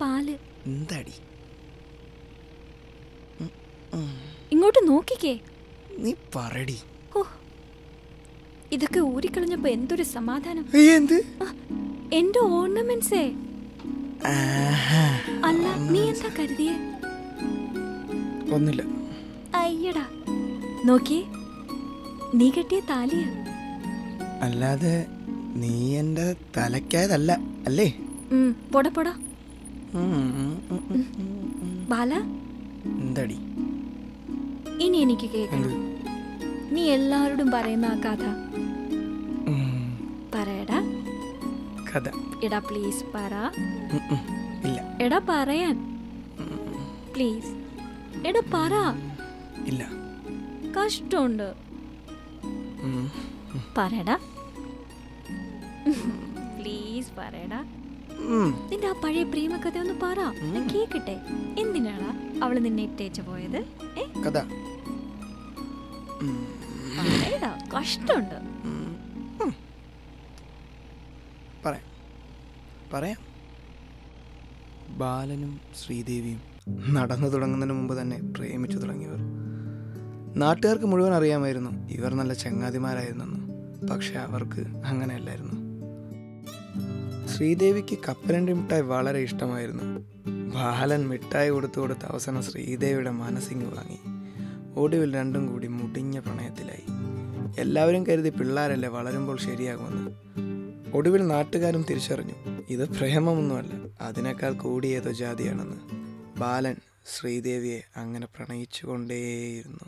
പാല് എന്താടി ഇങ്ങോട്ട് നോക്കിക്കേ നീ പറടി ഓ ഇതൊക്കെ ഊരിക്കളഞ്ഞപ്പോ എന്തൊരു സമാധാനം എന്ത് ആ, എന്റെ ഓർണമെന്റ്സേ അല്ല നീ എന്താ കരുതിയേ ഒന്നില്ല അയ്യടാ നോക്കിയേ നീ കെട്ടിയ താലിയാ അല്ലാതെ നീ എൻ്റെ തലയ്ക്കായതല്ല അല്ലേ ഉം, പോടാ പോടാ ഉം, ഉം, ഉം, ഉം, ഉം. ബാല എന്താടി ഇനി എനിക്ക് കേൾക്കണം നീ എല്ലാവരോടും പറയുന്ന ആ കഥ ഉം, പറയടാ കഥ എടാ പ്ലീസ് പറ ഉം, ഉം. ഇല്ല എടാ പറയാൻ പ്ലീസ് എടാ പറ ഇല്ല കഷ്ടമുണ്ട് ഉം. പറയടാ പ്ലീസ് പറയടാ ഉം. നിന്റെ ആ പഴയ പ്രേമകഥ ഒന്ന് പറ ഞാൻ കേക്കട്ടെ എന്തിനാടാ അവള് നിന്നെ ഇട്ടേച്ച് പോയത് ഏ കഥ ഉം. പറയടാ കഷ്ടമുണ്ട് ഉം. ഉം. പറയാം പറയാം ബാലനും ശ്രീദേവിയും നടന്നു തുടങ്ങുന്നതിന് മുമ്പ് തന്നെ പ്രേമിച്ചു തുടങ്ങിയവർ നാട്ടുകാർക്ക് മുഴുവൻ അറിയാമായിരുന്നു ഇവർ നല്ല ചങ്ങാതിമാരായിരുന്നെന്ന് പക്ഷെ അവർക്ക് അങ്ങനെയല്ലായിരുന്നു ശ്രീദേവിക്ക് കപ്പലണ്ടി മിഠായി വളരെ ഇഷ്ടമായിരുന്നു ബാലൻ മിഠായി കൊടുത്തു കൊടുത്ത് അവസാനം ശ്രീദേവിയുടെ മനസ്സിങ് വാങ്ങി ഒടുവിൽ രണ്ടും കൂടി മുടിഞ്ഞ പ്രണയത്തിലായി എല്ലാവരും കരുതി പിള്ളേരല്ലേ വളരുമ്പോൾ ശരിയാകുമെന്ന് ഒടുവിൽ നാട്ടുകാരും തിരിച്ചറിഞ്ഞു ഇത് പ്രേമമൊന്നുമല്ല അതിനേക്കാൾ കൂടിയേതോ ജാതിയാണെന്ന് ബാലൻ ശ്രീദേവിയെ അങ്ങനെ പ്രണയിച്ചുകൊണ്ടേയിരുന്നു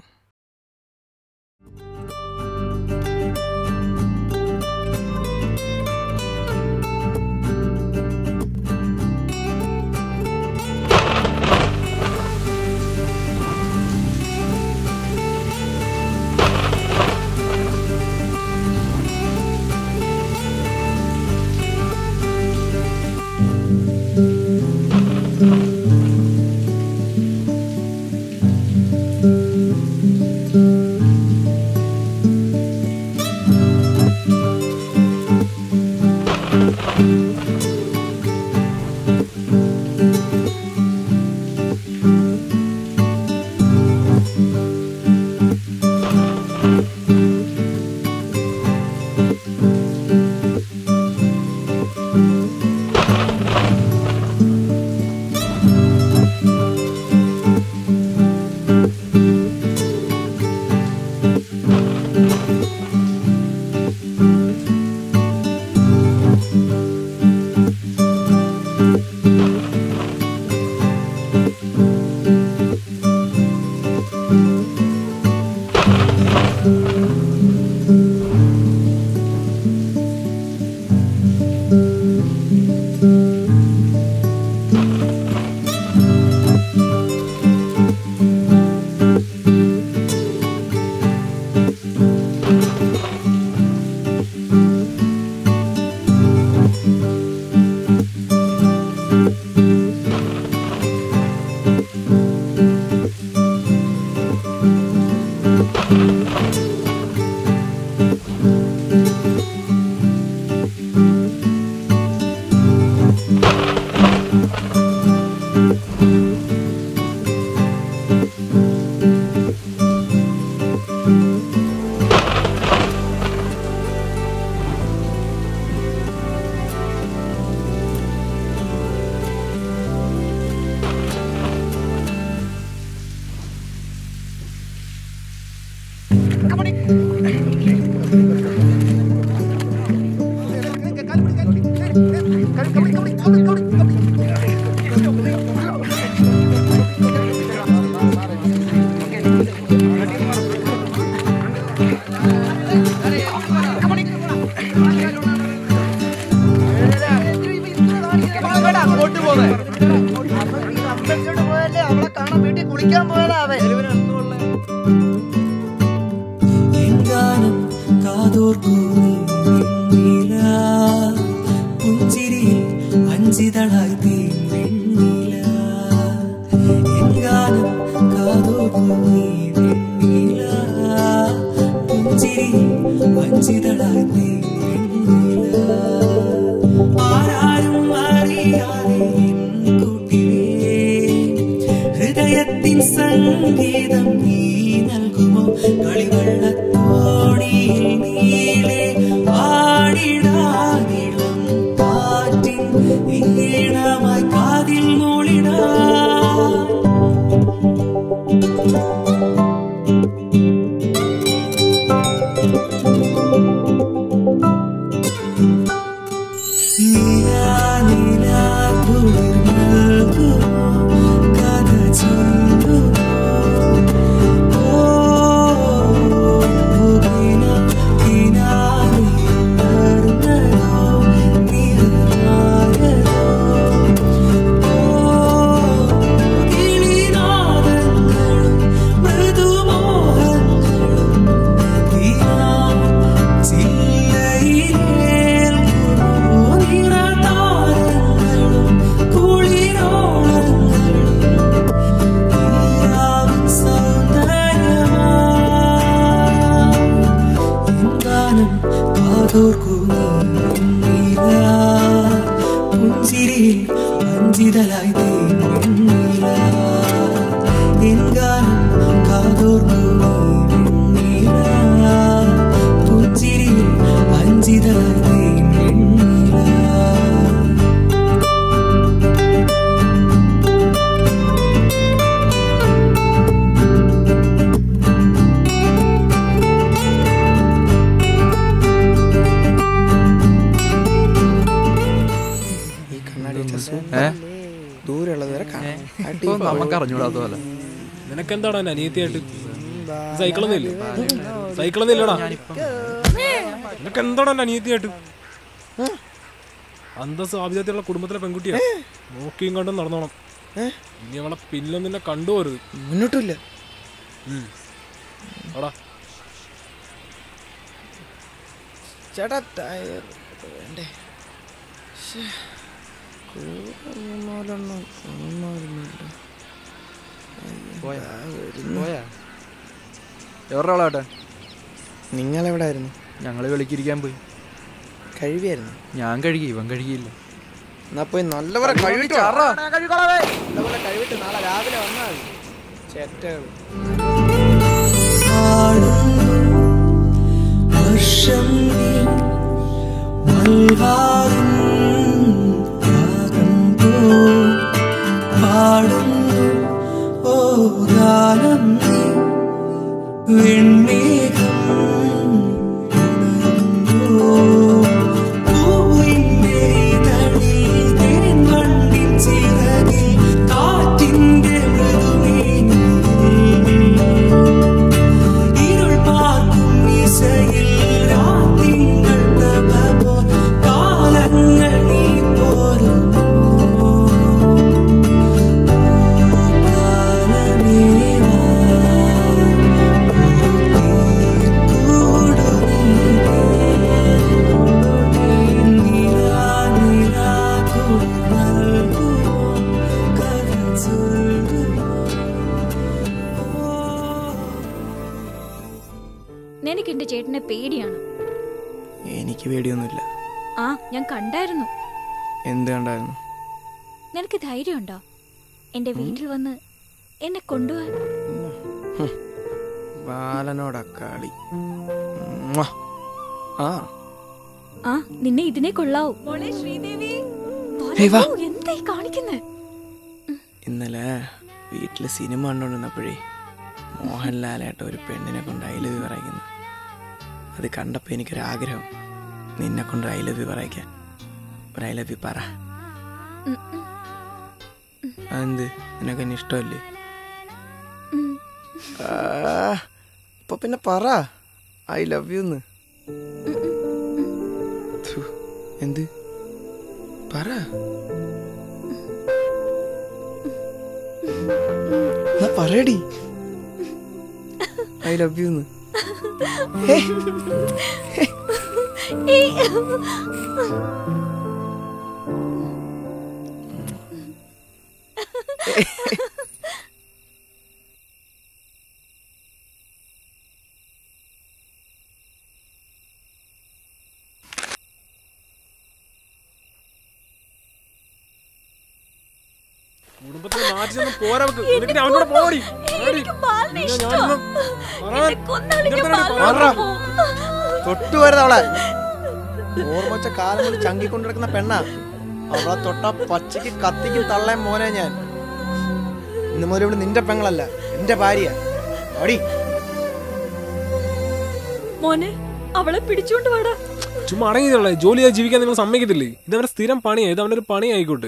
എങ്കാനം കാതോർക്കൂ നീല പുഞ്ചിരിയിൽ അഞ്ചിതളായി തീർന്നില്ല എങ്കാനം കാതോർക്കൂ നീല പുഞ്ചിരിയിൽ അഞ്ചിതളായി തീർന്നില്ല ആരാരും അറിയാതെ എൻ കൂട്ടിൽ നിൻ സംഗീതം നീ നൽകുമോ കളിവെള്ളത്തോണിയിൽ നീളെ ആടിടാനിളം കാറ്റിൻ ഈണമായി കാതിൽ മൂളിടാ നീലാ നീലാ കുളിർ നൽകുമോ കഥ ചൊല്ലുമോ ഓ കിന കിനാറിയുണർന്നതോ നിറമായതോ ഓ കിളിനാദങ്ങളും മൃദുമോഹങ്ങളും തീരാം ചില്ലയിലേൽക്കുമോ നിറതാരങ്ങളും കുളിരോളങ്ങളും ഈരാവിൻ സൗന്ദര്യമാ എന്താനും കാതോർക്കുന്നു പുഞ്ചിരിയിൽ അഞ്ചിതലായി തീർന്നില്ല എങ്കാനും കാതോർക്കുന്നു പുഞ്ചിരിയിൽ അഞ്ചിതലായി തീർന്നില്ല ഈ കണ്ണാടി വെച്ച സൂപ്പർ. ഏ? ദൂരെയുള്ളത് വരെ കാണാം ഇപ്പൊ നമുക്ക് അറിഞ്ഞൂടാത്ത പോലെ നിനക്കെന്താടാ എന്റെ അനിയത്തിയായിട്ട് സൈക്കിളൊന്നും ഇല്ല സൈക്കിളൊന്നും ഇല്ലടാ നിനക്ക് എന്താടാ എന്റെ അനിയത്തിയായിട്ട് അന്തസ് ആഭിജാത്യമുള്ള കുടുംബത്തിലെ പെൺകുട്ടിയാ നോക്കിയും കണ്ടും നടന്നോണം ഇനി അവളെ പിന്നെ നിന്നെ കണ്ടുപോരുത് മുന്നോട്ടില്ല എടാ ചേട്ടാ ടയർ വേണ്ടേ ശ്ശേ, കൂറൊന്നുമൊന്നും കാണുമായിരുന്നില്ല. പോയാ ആ, വരുന്നു. പോയാ എവരുടെ നിങ്ങളെവിടായിരുന്നു ഞങ്ങള് വിളിക്കിരിക്കാൻ പോയി കഴിവിയായിരുന്നു ഞാൻ കഴുകി ഇവൻ കഴുകിയില്ല എന്നാ പോയി നല്ലപോലെ കഴിവിട്ട് വാ. നല്ലപോലെ കഴിവിട്ട് നാളെ രാവിലെ വന്നാൽ ചേറ്റകൾ വർഷം മൽവാറും രാഗം പോ പാടുന്നു ഓ ഗാനം നീ വെണ്മേഘം ഉണരുന്നു. പൂവിന്റെ ഇതളിൽ തേൻവണ്ടിൻ ചിറകിൽ കാറ്റിന്റെ മൃദുമേനിയിൽ ഇരുൾ പാർക്കും ഇസയിൽ രാത്തിങ്കൾ പ്രഭവോ കാലങ്ങൾ നീ പോരുമോ കാലമേവാ കൂടു നീരാ നീരാ കുളിർ നൽകുമോ കഥ ചൊല്ലുമോ നിനക്ക് എന്റെ ചേട്ടനെ പേടിയാണ് എനിക്ക് പേടിയൊന്നുമില്ല ആ ഞാൻ കണ്ടായിരുന്നു എന്ത് കണ്ടായിരുന്നു നിനക്ക് ധൈര്യമുണ്ടോ എന്റെ വീട്ടിൽ വന്ന് എന്നെ കൊണ്ടുപോവാൻ ബാലനോട് അക്കാളി ഉമ്മാ. ആ ആ നിന്നെ ഇതിനെ കൊള്ളാവൂ ഹേയ് വാ. ഓ, എന്തായി കാണിക്കുന്നേ ഇന്നലെ വീട്ടിൽ സിനിമ കണ്ടുകൊണ്ടിരുന്നപ്പോഴേ മോഹൻലാലായിട്ട് ഒരു പെണ്ണിനെ കൊണ്ട് ഐ ലവ് പറയിക്കുന്നു അത് കണ്ടപ്പോൾ എനിക്കൊരാഗ്രഹം നിന്നെ കൊണ്ട് ഐ ലവ് പറയിക്കാൻ ഒരു ഐ ലവ് പറ അതെന്ത് നിനക്ക് എന്നെ ഇഷ്ടമല്ലേ ആ, അപ്പൊ പിന്നെ പറ ഐ ലവ് യു എന്ന് ഥു, എന്ത് പറ എന്നാ പറയടി ഐ ലവ് യു എന്ന് കുടുംബത്തിലെ നാട്ടിൽ നിന്ന് പോരാ വെക്ക്. നിനക്ക് ഞാൻ അവനോട് പോടി എനിക്ക് ബാലിനെ ഞാൻ ഇഷ്ടമാ. ഇന്നും പറയാൻ- എന്നെ കൊന്നാലും ഞാൻ ഇങ്ങനത്തെ ഒരു ബാലിനോട് മാറാ. പോവും. തൊട്ടു വരുന്ന അവളെ ഓർമ്മ വെച്ച കാലം കൊണ്ട് ചങ്കിക്കൊണ്ടിരിക്കുന്ന പെണ്ണാ അവളെ തൊട്ട പച്ചയ്ക്ക് കത്തിക്കും തള്ളേ മോനെ ഞാൻ ഇന്ന് മുതൽ ഇവിടെ നിന്റെ പെങ്ങളല്ല എന്റെ ഭാര്യ അടി മോനെ അവളെ പിടിച്ചോണ്ട് വാടാ ചുമ്മാ അടങ്ങിയതുള്ള ജോലി ചെയ്ത് ജീവിക്കാൻ നിങ്ങൾ സമ്മതിക്കത്തില്ലേ ഇത് അവന്റെ സ്ഥിരം പണിയാ ഇത് അവന്റെ ഒരു പണി ആയിക്കോട്ടെ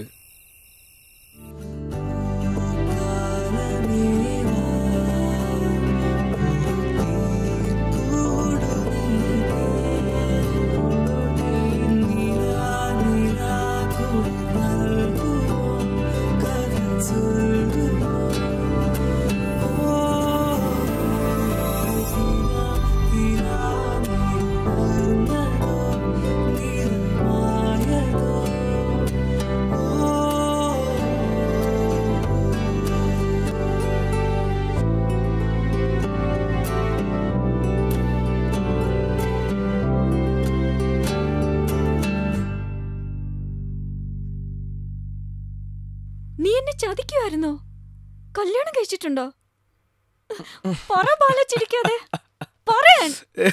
നീ എന്നെ ചതിക്കുമായിരുന്നോ കല്യാണം കഴിച്ചിട്ടുണ്ടോ പറ ബാല ചിരിക്കാതെ പറയാൻ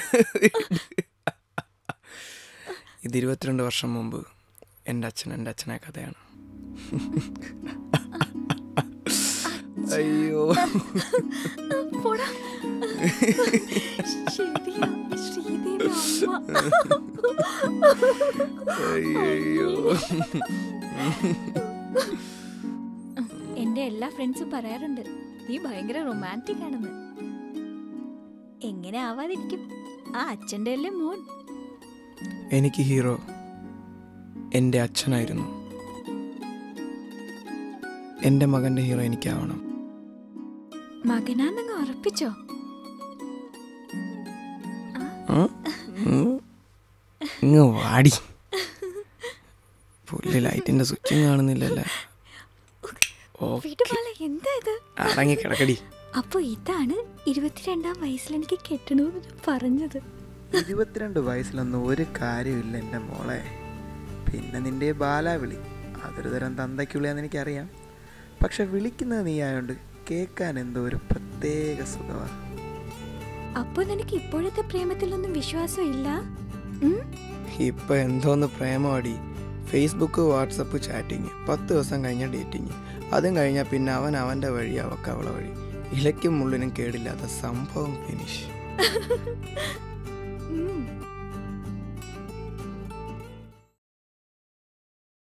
ഇത് ഇരുപത്തിരണ്ട് വർഷം മുമ്പ് എൻ്റെ അച്ഛൻ എൻ്റെ അച്ഛനെ കഥയാണ് അയ്യോ പോടാ ശരിയാ ശ്രീദേവി അമ്മ അയ്യോ എന്റെ എല്ലാ ഫ്രണ്ട്സും പറയാറുണ്ട് നീ ഭയങ്കര റൊമാൻറ്റിക് ആണെന്ന് എങ്ങനെ ആവാതിരിക്കും ആ അച്ഛന്റെ അല്ലേ മോൻ എനിക്ക് ഹീറോ എൻ്റെ അച്ഛനായിരുന്നു എൻ്റെ മകൻ്റെ ഹീറോ എനിക്കാവണം മകനാന്നങ്ങ് ഉറപ്പിച്ചോ ഉം? ഉം? ഇങ്ങ് വാടി പുള്ളി ലൈറ്റിൻ്റെ സ്വിച്ചും കാണുന്നില്ലല്ലേ ഓക്കെ വീട്ടുപാല എന്താ ഇത് അടങ്ങി കിടക്കടി അപ്പൊ ഇതാണ് ഇരുപത്തിരണ്ടാം വയസ്സിൽ എനിക്ക് കെട്ടണമെന്ന് ഞാൻ പറഞ്ഞത് ഇരുപത്തിരണ്ട് വയസ്സിലൊന്നും ഒരു കാര്യമില്ല എൻ്റെ മോളെ പിന്നെ നിന്റെ ബാലാവിളി അതൊരു തരം തന്തയ്ക്കുള്ളിയാന്ന് എനിക്കറിയാം പക്ഷെ വിളിക്കുന്നത് നീ ആയോണ്ട് കേൾക്കാൻ എന്തോ ഒരു പ്രത്യേക സുഖമാണ് അപ്പൊ നിനക്ക് ഇപ്പോഴത്തെ പ്രേമത്തിലൊന്നും വിശ്വാസം ഇല്ല ഉം? ഇപ്പൊ എന്തോന്ന് പ്രേമമാടി ഫേസ്ബുക്ക് വാട്സപ്പ് ചാറ്റിങ് പത്ത് ദിവസം കഴിഞ്ഞ ഡേറ്റിങ് അതും കഴിഞ്ഞാൽ പിന്നെ അവൻ അവൻ്റെ വഴി അവക്ക് അവളെ വഴി ഇലയ്ക്കും മുള്ളിനും കേടില്ലാത്ത സംഭവം ഫിനിഷ്